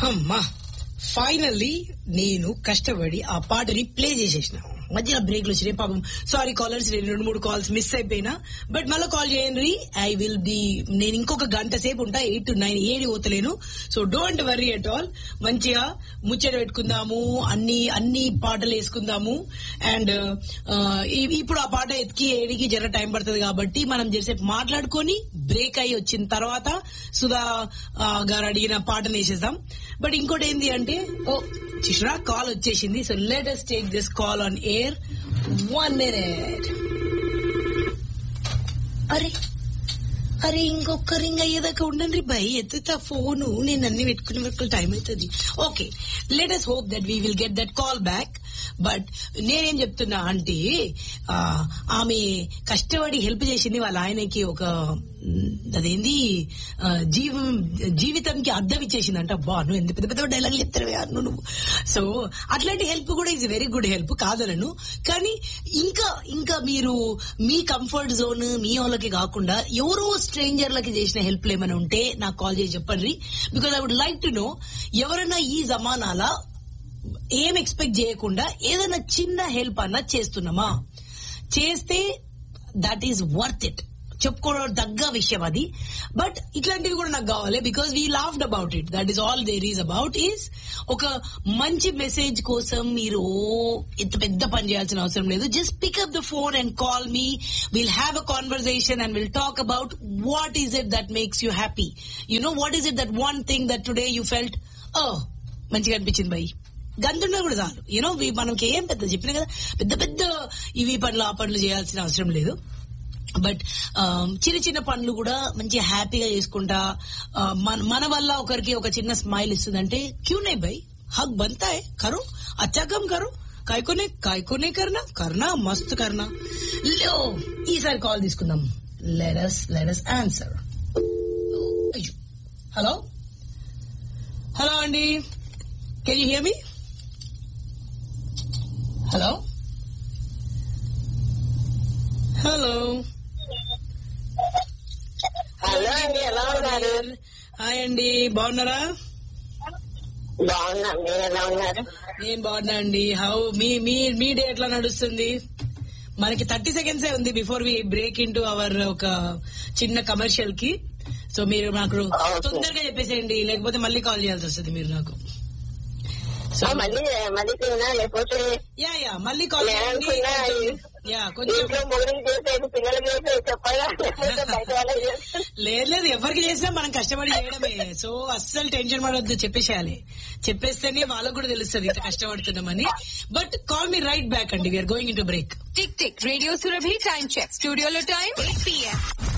అమ్మా ఫైనల్లీ నేను కష్టపడి ఆ పాటని ప్లే చేసేసిన మధ్యలో బ్రేక్లు వచ్చినాయి పాపం సారీ కాలర్స్ నేను రెండు మూడు కాల్స్ మిస్ అయిపోయినా బట్ మళ్ళీ కాల్ చేయండి ఐ విల్ బి నేను ఇంకొక గంట సేపు ఉంటా ఎయిట్ టు నైన్ ఏడి పోతలేను so don't worry at all మంచిగా ముచ్చట పెట్టుకుందాము అన్ని అన్ని పాటలు వేసుకుందాము అండ్ ఇప్పుడు ఆ పాట ఎత్తికి ఏడికి జర టైం పడుతుంది కాబట్టి మనం జరసేపు మాట్లాడుకొని బ్రేక్ అయ్యి వచ్చిన తర్వాత సుధా ఆ, గారు అడిగిన పాటను వేసేద్దాం బట్ ఇంకోటి ఏంటి అంటే ఓ చిష్రా కాల్ వచ్చేసింది so let us take this call on air one minute అరే అరే ఇంకొక రింగ్ అయ్యేదాకా ఉండండి భయ్ ఎత్తుతా ఫోను నేను అన్ని పెట్టుకునే వరకు టైం అవుతుంది okay let us hope that we will get that call back but నేనేం చెప్తున్నా అంటే ఆ, ఆమె కష్టపడి హెల్ప్ చేసింది వాళ్ళ ఆయనకి ఒక మ్, అదేంది ఆ, జీవం జీవితంకి అర్థం ఇచ్చేసిందంట బా నువ్వు ఎంత పెద్ద పెద్ద డైలాగ్ చెప్తారు నువ్వు సో అట్లాంటి హెల్ప్ కూడా ఈజ్ వెరీ గుడ్ హెల్ప్ కాదనను కానీ ఇంకా ఇంకా మీరు మీ కంఫర్ట్ జోన్ మీ వాళ్ళకి కాకుండా ఎవరో స్ట్రేంజర్లకి చేసిన హెల్ప్ ఏమైనా ఉంటే నాకు కాల్ చేసి చెప్పండి because I would like to know ఎవరైనా ఈ జమానాలా ఏం ఎక్స్పెక్ట్ చేయకుండా ఏదైనా చిన్న హెల్ప్ అన్నా చేస్తున్నామా చేస్తే దట్ ఈస్ వర్త్ ఇట్ చెప్పుకోవడం తగ్గ విషయం అది బట్ ఇట్లాంటివి కూడా నాకు కావాలి because we laughed about it that is all there is about is ఒక మంచి మెసేజ్ కోసం మీరు ఇంత పెద్ద పని చేయాల్సిన అవసరం లేదు just pick up the phone and call me will have a conversation and will talk about what is it that makes you happy you know what is it that one thing that today you felt oh మంచిగా అనిపించింది భయ్ గంతున్నా కూడా చాలు you know మనకి ఏం పెద్ద చెప్పిన కదా పెద్ద పెద్ద ఇవి పనులు ఆ పనులు చేయాల్సిన అవసరం లేదు బట్ చిన్న చిన్న పనులు కూడా మంచిగా హ్యాపీగా చేసుకుంటా ఆ, మన మన వల్ల ఒకరికి ఒక చిన్న స్మైల్ ఇస్తుందంటే క్యూనే బై హక్ బంతా హై కరో అచ్చా కమ్ కరో కాయకోనే కాయకోనే కర్నా కర్నా మస్త్ కర్నా లో ఈసారి కాల్ తీసుకుందాం let's let's answer hello hello అండి can you hear me hello hello hello అండి ఎలా ఉన్నారు హాయ్ అండి బాగున్నారా బాగున్నాం మీరు ఎలా ఉన్నారు నేను బాగున్నా అండి how me me me day ఎట్లా నడుస్తుంది మనకి థర్టీ సెకండ్స్ ఉంది before we break in our ఒక చిన్న కమర్షియల్ కి సో మీరు నాకు Okay. తొందరగా చెప్పేసేయండి లేకపోతే మళ్ళీ కాల్ చేయాల్సి వస్తుంది మీరు నాకు సో ఆ, మళ్ళీ మళ్ళీ తిన్నా లేకపోతే యా యా మళ్ళీ కాల్ నేను చేయండి అనుకున్నా కొంచెం- యా కొంచెం ఇంట్లో మొగుడికి చేసేది పిల్లలకి చేసేది చెప్పాలా లేకపోతే బయట వాళ్ళకి చేసేది లేదు లేదు ఎవరికి చేసినా మనం కష్టపడి చేయడమే సో అస్సలు టెన్షన్ పడవద్దు చెప్పేసేయాలి చెప్పేస్తేనే వాళ్ళకు కూడా తెలుస్తుంది ఇంత కష్టపడుతున్నామని but call me right back అండి we're going into break tick tick radio Surabhi time check స్టూడియోలో టైం ఎయిట్ పిఎం